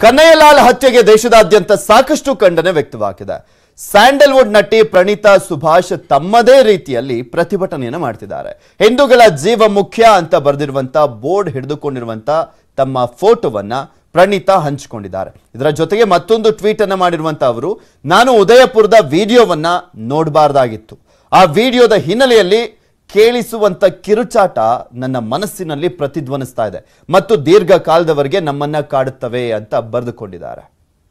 ಕನ್ನಯ್ಯಲಾಲ್ ಹತ್ಯೆಗೆ ದೇಶದಾದ್ಯಂತ ಸಾಕಷ್ಟು ಖಂಡನೆ ವ್ಯಕ್ತವಾಗಿದೆ ಸ್ಯಾಂಡಲ್ವುಡ್ ನಟಿ ಪ್ರಣೀತಾ ಸುಭಾಷ್ ತಮ್ಮದೇ ರೀತಿಯಲ್ಲಿ ಪ್ರತಿಭಟನೆಯನ್ನು ಮಾಡ್ತಿದ್ದಾರೆ ಹಿಂದೂಗಳ ಜೀವ ಮುಖ್ಯ ಅಂತ ಬರೆದಿರುವಂತ ಬೋರ್ಡ್ ಹಿಡಿದುಕೊಂಡಿರುವಂತ ತಮ್ಮ ಫೋಟೋವನ್ನ ಪ್ರಣೀತಾ ಹಂಚಿಕೊಂಡಿದ್ದಾರೆ ಇದರ ಜೊತೆಗೆ ಮತ್ತೊಂದು ಟ್ವೀಟ್ ಅನ್ನ ಮಾಡಿರುವಂತ ಅವರು ನಾನು ಉದಯಪುರದ ವಿಡಿಯೋವನ್ನ ನೋಡಬಾರ್ದಾಗಿತ್ತು ಆ ವಿಡಿಯೋದ ಹಿನ್ನೆಲೆಯಲ್ಲಿ ಕೇಳಿಸುವಂತ ಕಿರುಚಾಟ ನನ್ನ ಮನಸ್ಸಿನಲ್ಲಿ ಪ್ರತಿಧ್ವನಿಸ್ತಾ ಇದೆ ಮತ್ತು ದೀರ್ಘಕಾಲದವರೆಗೆ ನಮ್ಮನ್ನ ಕಾಡುತ್ತವೆ ಅಂತ ಬರೆದುಕೊಂಡಿದ್ದಾರೆ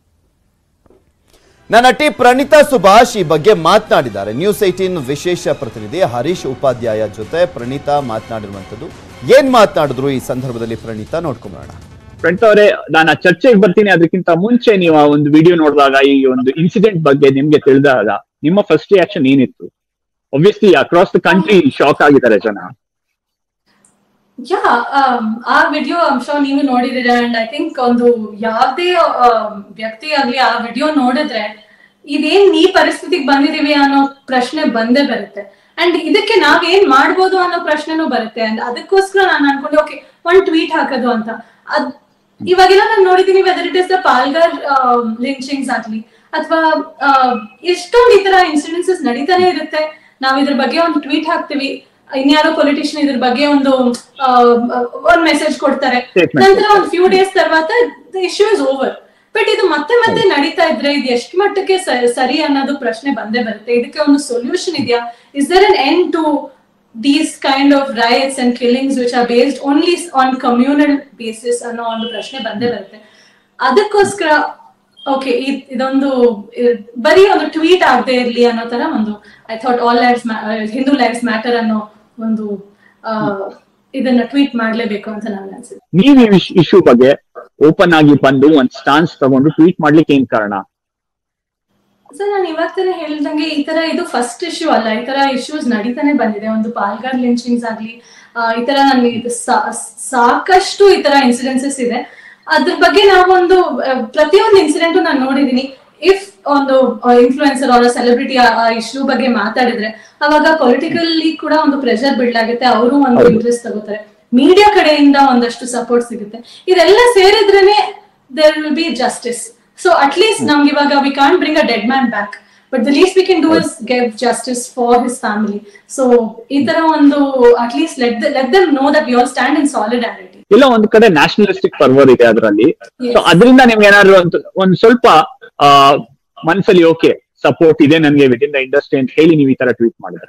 ನನ್ನ ನಟಿ ಪ್ರಣೀತಾ ಸುಭಾಷ್ ಈ ಬಗ್ಗೆ ಮಾತನಾಡಿದ್ದಾರೆ ನ್ಯೂಸ್ ಏಟೀನ್ ವಿಶೇಷ ಪ್ರತಿನಿಧಿ ಹರೀಶ್ ಉಪಾಧ್ಯಾಯ ಜೊತೆ ಪ್ರಣೀತಾ ಮಾತನಾಡಿರುವಂಥದ್ದು ಏನ್ ಮಾತನಾಡಿದ್ರು ಈ ಸಂದರ್ಭದಲ್ಲಿ ಪ್ರಣೀತಾ ನೋಡ್ಕೊಂಬರೋಣ ಫ್ರೆಂಡ್ಸ್ ಅವರೇ ನಾನು ಆ ಚರ್ಚೆಗೆ ಬರ್ತೀನಿ ಅದಕ್ಕಿಂತ ಮುಂಚೆ ನೀವು ಆ ಒಂದು ವಿಡಿಯೋ ನೋಡಿದಾಗ ಈ ಒಂದು ಇನ್ಸಿಡೆಂಟ್ ಬಗ್ಗೆ ನಿಮ್ಗೆ ತಿಳಿದಾಗ ನಿಮ್ಮ ಫಸ್ಟ್ ರಿಯಾಕ್ಷನ್ ಏನಿತ್ತು obviously across the country shock ಆಗಿದ್ದಾರೆ ಜನ ಯಾ ಆ ವಿಡಿಯೋ ಅಂಶ ನೀವು ನೋಡಿದಿರ ಅಂಡ್ ಐ ಥಿಂಕ್ ಒಂದು ಯಾವ್ದೇ ವ್ಯಕ್ತಿ ಆಗ್ಲಿ ಆ ವಿಡಿಯೋ ನೋಡಿದ್ರೆ ಇದೇನ್ ಈ ಪರಿಸ್ಥಿತಿಗೆ ಬಂದಿದೀವಿ ಅನ್ನೋ ಪ್ರಶ್ನೆ ಬಂದೇ ಬರುತ್ತೆ ಅಂಡ್ ಇದಕ್ಕೆ ನಾವ್ ಏನ್ ಮಾಡ್ಬೋದು ಅನ್ನೋ ಪ್ರಶ್ನೆನೂ ಬರುತ್ತೆ ಅಂಡ್ ಅದಕ್ಕೋಸ್ಕರ ನಾನು ಅನ್ಕೊಂಡೆ ಓಕೆ ಒಂದ್ ಟ್ವೀಟ್ ಹಾಕೋದು ಅಂತ ಅದ್ ಇವಾಗೆಲ್ಲ ನಾನು ನೋಡಿದೀನಿ whether it is the Palghar lynchings ಆಗ್ಲಿ ಅಥವಾ ಎಷ್ಟೊಂದು ಈ ತರ ಇನ್ಸಿಡೆನ್ಸಸ್ ನಡೀತಾನೆ ಇರುತ್ತೆ ನಾವ್ ಇದ್ರ ಬಗ್ಗೆ ಒಂದು ಟ್ವೀಟ್ ಹಾಕ್ತಿವಿ ಇನ್ಯಾರೋ ಪೊಲಿಟಿಷಿಯನ್ ಇದ್ರ ಬಗ್ಗೆ ಒಂದು ಒಂದ್ ಮೆಸೇಜ್ ಕೊಡ್ತಾರೆ Statement. ನಂತರ ಒಂದ್ ಫ್ಯೂ ಡೇಸ್ తర్వాత the issue is over but ಇದು ಮತ್ತೆ ಮತ್ತೆ ನಡೀತಾ ಇದ್ರೆ ಇದು ಎಷ್ಟು ಮಟ್ಟಕ್ಕೆ ಸ- ಸರಿ ಅನ್ನೋದು ಪ್ರಶ್ನೆ ಬಂದೇ ಬರುತ್ತೆ ಇದಕ್ಕೆ ಒಂದು ಸೊಲ್ಯೂಷನ್ ಇದೆಯಾ is there an end to these kind of riots and killings which are based only on communal basis ಅನ್ನೋ ಒಂದು ಪ್ರಶ್ನೆ ಬಂದೇ ಬರುತ್ತೆ ಅದಕ್ಕೋಸ್ಕರ ಓಕೆ ಇದೊಂದು ಇ- ಬರೀ ಒಂದು ಟ್ವೀಟ್ ಆಗದೆ ಇರ್ಲಿ ಅನ್ನೋ ತರ ಒಂದು I thought all lives Hindu lives matter ಅನ್ನೋ ಒಂದು ಆ, ಇದನ್ನ ಟ್ವೀಟ್ ಮಾಡ್ಲೇಬೇಕು ಅಂತ ನನಗೆ ಅನ್ಸುತ್ತೆ ನೀವು ಈ ಇಶ್ಯೂ ಬಗ್ಗೆ ಓಪನ್ ಆಗಿ ಬಂದು ಒಂದ್ ಸ್ಟಾನ್ಸ್ ತಗೊಂಡು ಟ್ವೀಟ್ ಮಾಡ್ಲಿಕ್ಕೆ ಏನ್ ಕಾರಣ ಸರ್ ನಾನು ಇವಾಗ ತಾನೇ ಹೇಳ್ದಂಗೆ ಈ ತರ ಇದು ಫಸ್ಟ್ ಇಶ್ಯೂ ಅಲ್ಲ ಈ ತರ ಇಶ್ಯೂಸ್ ನಡೀತಾನೆ ಬಂದಿದೆ ಒಂದು ಪಾಲ್ಗಾರ್ ಲಿಂಚಿಂಗ್ಸ್ ಆಗ್ಲಿ ಆ, ಈ ತರ ನನ್ ಇದು ಸಾ- ಸಾಕಷ್ಟು ಈ ತರ ಇನ್ಸಿಡೆನ್ಸಸ್ ಇದೆ ಅದ್ರ ಬಗ್ಗೆ ನಾವೊಂದು ಆ, ಪ್ರತಿಯೊಂದು ಇನ್ಸಿಡೆಂಟ್ ನಾನು ನೋಡಿದೀನಿ ಇಫ್ ಒಂದು ಇನ್ಫ್ಲೂಯೆನ್ಸರ್ ಅವರ ಸೆಲೆಬ್ರಿಟಿ ಆ ಇಶ್ಯೂ ಬಗ್ಗೆ ಮಾತಾಡಿದ್ರೆ ಅವಾಗ ಪೊಲಿಟಿಕಲಿ ಕೂಡ ಒಂದು ಪ್ರೆಷರ್ ಬಿಲ್ಡ್ ಆಗುತ್ತೆ ಅವರು ಒಂದು ಹೌದು. ಇಂಟ್ರೆಸ್ಟ್ ತಗೋತಾರೆ ಮೀಡಿಯಾ ಕಡೆಯಿಂದ ಒಂದಷ್ಟು ಸಪೋರ್ಟ್ ಸಿಗುತ್ತೆ ಇದೆಲ್ಲ ಸೇರಿದ್ರೇನೆ there will be justice so at least ನಮ್ಗೆ ಇವಾಗ we can't bring a dead man back but the least we can do is give justice for his family so ಈ ತರ ಒಂದು at least let let them know that you all stand in solidarity ಇಲ್ಲ ಒಂದ್ ಕಡೆ nationalistic ಪರ್ವರ್ ಇದೆ ಅದರಲ್ಲಿ Yes. So ಅದರಿಂದ ನಿಮ್ಗೆ ಏನಾದ್ರು ಒಂದು ಒಂದ್ ಸ್ವಲ್ಪ ಆ ಮನ್ಸಲ್ಲಿ ಓಕೆ ಸಪೋರ್ಟ್ ಇದೆ ನನ್ಗೆ ವಿತ್ ಇನ್ ದ ಇಂಡಸ್ಟ್ರಿ ಅಂತ ಹೇಳಿ ನೀವು ಈ ತರ ಟ್ವೀಟ್ ಮಾಡಿದ್ರ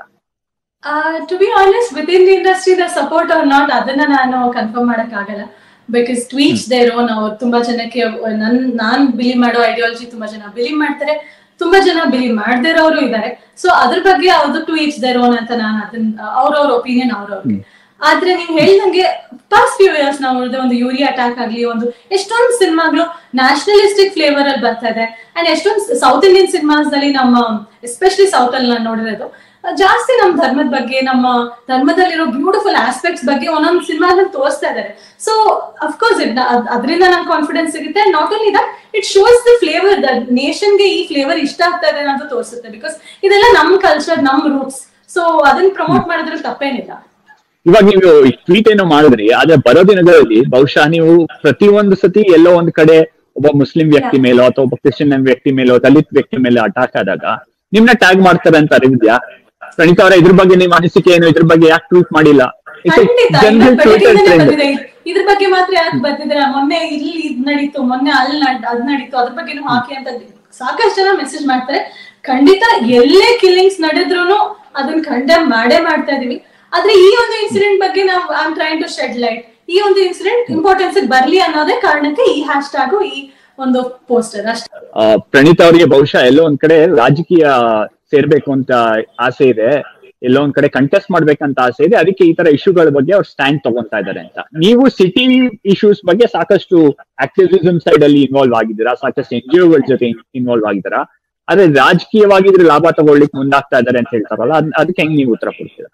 to be honest with in the industry the support are not ಅದನ್ನ ನಾನು ಕನ್ಫರ್ಮ್ ಮಾಡಕ್ ಆಗಲ್ಲ ಬಿಕಾಸ್ ಟ್ವೀಟ್ಸ್ ದೇರ್ ಓನ್ ಅವ್ರು ತುಂಬಾ ಜನಕ್ಕೆ ನನ್ ನಾನ್ ಬಿಲೀವ್ ಮಾಡೋ ಐಡಿಯಾಲಜಿ ತುಂಬಾ ಜನ ಬಿಲೀವ್ ಮಾಡ್ತಾರೆ ತುಂಬಾ ಜನ ಬಿಲೀವ್ ಮಾಡದೇ ಇರೋರು ಇದ್ದಾರೆ ಸೊ ಅದ್ರ ಬಗ್ಗೆ ಅವ್ರದ್ದು ಟ್ವೀಟ್ಸ್ ದೇರ್ ಓನ್ ಅಂತ ನಾನು ಅದನ್ನ ಅವ್ರವ್ರ ಒಪಿನಿಯನ್ ಅವ್ರವ್ರಿಗೆ ಆದ್ರೆ ನೀವ್ ಹೇಳ್ದಂಗೆ ಪಾಸ್ಟ್ ಫ್ಯೂ ಇಯರ್ಸ್ ನಾವು ನೋಡಿದ್ರೆ ಒಂದು ಯೂರಿಯಾ ಅಟ್ಯಾಕ್ ಆಗ್ಲಿ ಒಂದು ಎಷ್ಟೊಂದು ಸಿನಿಮಾಗಳು ನ್ಯಾಷನಲಿಸ್ಟಿಕ್ ಫ್ಲೇವರ್ ಅಲ್ಲಿ ಬರ್ತಾ ಇದೆ ಅಂಡ್ ಎಷ್ಟೊಂದು ಸೌತ್ ಇಂಡಿಯನ್ ಸಿನಿಮಾಸ್ ದಲ್ಲಿ ನಮ್ಮ ಎಸ್ಪೆಷಲಿ ಸೌತ್ ಅಲ್ಲಿ ನಾನು ನೋಡಿರೋದು ಜಾಸ್ತಿ ನಮ್ಮ ಧರ್ಮದ ಬಗ್ಗೆ ನಮ್ಮ ಧರ್ಮದಲ್ಲಿರೋ ಬ್ಯೂಟಿಫುಲ್ ಆಸ್ಪೆಕ್ಟ್ಸ್ ಬಗ್ಗೆ ಒಂದೊಂದು ಸಿನಿಮಾದಲ್ಲಿ ತೋರಿಸ್ತಾ ಇದ್ದಾರೆ ಸೊ ಅಫ್ಕೋರ್ಸ್ ಅದರಿಂದ ನಂಗೆ ಕಾನ್ಫಿಡೆನ್ಸ್ ಸಿಗುತ್ತೆ not only that it shows the flavour the ನೇಷನ್ಗೆ ಈ ಫ್ಲೇವರ್ ಇಷ್ಟ ಆಗ್ತಾ ಇದೆ ಅಂತ ತೋರಿಸುತ್ತೆ ಬಿಕಾಸ್ ಇದೆಲ್ಲ ನಮ್ ಕಲ್ಚರ್ ನಮ್ ರೂಟ್ಸ್ ಸೊ ಅದನ್ನ ಪ್ರಮೋಟ್ ಮಾಡಿದ್ರೆ ತಪ್ಪೇನಿಲ್ಲ ಇವಾಗ ನೀವು ಟ್ವೀಟ್ ಏನೋ ಮಾಡಿದ್ರಿ ಆದ್ರೆ ಬರೋ ದಿನಗಳಲ್ಲಿ ಬಹುಶಃ ನೀವು ಪ್ರತಿಯೊಂದು ಸತಿ ಎಲ್ಲೋ ಒಂದ್ ಕಡೆ ಒಬ್ಬ ಮುಸ್ಲಿಂ ವ್ಯಕ್ತಿ ಮೇಲೋ ಅಥವಾ ಒಬ್ಬ ಕ್ರಿಶ್ಚಿಯನ್ ವ್ಯಕ್ತಿ ಮೇಲೋ ದಲಿತ್ ವ್ಯಕ್ತಿ ಮೇಲೆ ಅಟ್ಯಾಕ್ ಆದಾಗ ನಿಮ್ನ ಟ್ಯಾಗ್ ಮಾಡ್ತಾರೆ ಅಂತ ಅರಿವಿದ್ಯಾ ಪ್ರಣೀತಾ ಅವರ ಇದ್ರ ಬಗ್ಗೆ ನಿಮ್ಮ ಅನಿಸಿಕೆ ಏನು ಇದ್ರ ಬಗ್ಗೆ ಯಾಕೆ ಟ್ವೀಟ್ ಮಾಡಿಲ್ಲ ಖಂಡಿತ ಜನರಲ್ ಇದು ಟ್ವಿಟರ್ ಬೆಳಗ್ಗೆಯಿಂದಲೇ ಟ್ರೆಂಡ್ ಬಂದಿದೆ. ಇದ್ರ ಬಗ್ಗೆ ಮಾತ್ರ ಯಾಕೆ ಬರ್ತಿದ್ದೀರಾ ಮೊನ್ನೆ ಇಲ್ಲಿ ಇದ್ ನಡೀತು ಮೊನ್ನೆ ಅಲ್ಲಿ ನಡ್- ಅದ್ ನಡೀತು ಅದ್ರ ಬಗ್ಗೆನೂ ಹಾಕಿ ಅಂತ ಸಾಕಷ್ಟು ಜನ ಮೆಸೇಜ್ ಮಾಡ್ತಾರೆ ಖಂಡಿತ ಎಲ್ಲೇ ಕಿಲ್ಲಿಂಗ್ಸ್ ನಡೆದ್ರು ಅದನ್ನ ಕಂಡೆಮ್ ಮಾಡೇ ಮಾಡ್ತಾ ಇದೀವಿ ಆದ್ರೆ ಈ ಒಂದು ಇನ್ಸಿಡೆಂಟ್ ಬಗ್ಗೆ ನಾವು I am train to shed light ಈ ಒಂದು ಇನ್ಸಿಡೆಂಟ್ ಇಂಪಾರ್ಟೆನ್ಸ್ ಬರ್ಲಿ ಅನ್ನೋದೇ ಕಾರಣಕ್ಕೆ ಈ ಹ್ಯಾಶ್ ಟ್ಯಾಗು ಈ ಒಂದು ಪೋಸ್ಟರ್ ಅಷ್ಟೇ ಆ, ಪ್ರಣೀತ್ ಅವರಿಗೆ ಬಹುಶಃ ಎಲ್ಲೋ ಒಂದ್ ಕಡೆ ರಾಜಕೀಯ ಸೇರ್ಬೇಕು ಅಂತ ಆಸೆ ಇದೆ ಎಲ್ಲೋ ಒಂದ್ ಕಡೆ ಕಂಟೆಸ್ಟ್ ಮಾಡ್ಬೇಕಂತ ಆಸೆ ಇದೆ ಅದಕ್ಕೆ ಈ ತರ ಇಶ್ಯೂಗಳ ಬಗ್ಗೆ ಅವ್ರು ಸ್ಟ್ಯಾಂಡ್ ತಗೊಂತಾ ಇದ್ದಾರೆ ಅಂತ ನೀವು ಸಿಟಿ ಇಶ್ಯೂಸ್ ಬಗ್ಗೆ ಸಾಕಷ್ಟು ಆಕ್ಟಿವಿಸಮ್ ಸೈಡ್ ಅಲ್ಲಿ ಇನ್ವಾಲ್ವ್ ಆಗಿದ್ದೀರಾ ಸಾಕಷ್ಟು ಎನ್ ಗಳ ಜೊತೆ ಇನ್ವಾಲ್ವ್ ಆಗಿದ್ದೀರಾ ಆದ್ರೆ ರಾಜಕೀಯವಾಗಿದ್ರೆ ಲಾಭ ತಗೊಳ್ಳಿಕ್ ಮುಂದಾಗ್ತಾ ಇದ್ದಾರೆ ಅಂತ ಹೇಳ್ತಾರಲ್ಲ ಅದ್- ಅದಕ್ಕೆ ಹೆಂಗ್ ನೀವು ಉತ್ತರ ಕೊಡ್ತೀರಾ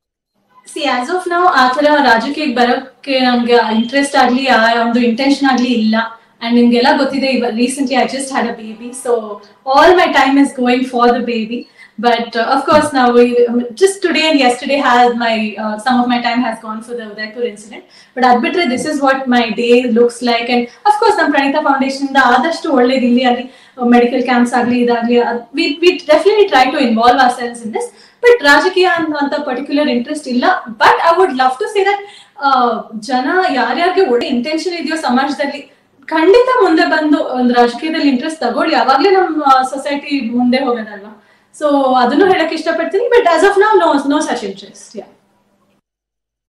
ಸಿ ಆಸ್ ಆಫ್ ನಾವು ಆ ತರ ರಾಜಕೀಯಕ್ಕೆ ಬರೋಕೆ ನಮ್ಗೆ ಇಂಟ್ರೆಸ್ಟ್ ಆಗ್ಲಿ ಆ ಒಂದು ಇಂಟೆನ್ಷನ್ ಆಗ್ಲಿ ಇಲ್ಲ ಅಂಡ್ ನಿಮ್ಗೆಲ್ಲ ಗೊತ್ತಿದೆ recently I just had a baby so all my time is going for the baby But uh, of course, now we just today and yesterday has my uh, some of my time has gone for the Udaipur incident. But admittedly, this is what my day looks like. And of course, ನಮ್ಮ Praneetha foundation ಇಂದ ಆದಷ್ಟು ಒಳ್ಳೇದು ಇಲ್ಲಿ ಅಲ್ಲಿ medical camps ಆಗಲಿ ಇದಾಗಲಿ we we definitely try to involve ourselves in this but ರಾಜಕೀಯ ಅಂತ ಪರ್ಟಿಕ್ಯುಲರ್ ಇಂಟ್ರೆಸ್ಟ್ ಇಲ್ಲ but I would love to say that ಜನ ಯಾರ್ಯಾರಿಗೆ ಒಳ್ಳೆ ಇಂಟೆನ್ಷನ್ ಇದೆಯೋ ಸಮಾಜದಲ್ಲಿ ಖಂಡಿತ ಮುಂದೆ ಬಂದು ಒಂದು ರಾಜಕೀಯದಲ್ಲಿ ಇಂಟ್ರೆಸ್ಟ್ ತಗೊಳ್ಳಿ ಅವಾಗ್ಲೇ ನಮ್ಮ ಸೊಸೈಟಿ ಮುಂದೆ ಹೋಗೋದಲ್ವಾ ಸೊ ಅದನ್ನು ಹೇಳಕ್ ಇಷ್ಟಪಡ್ತೀನಿ but as of now no no such interest yeah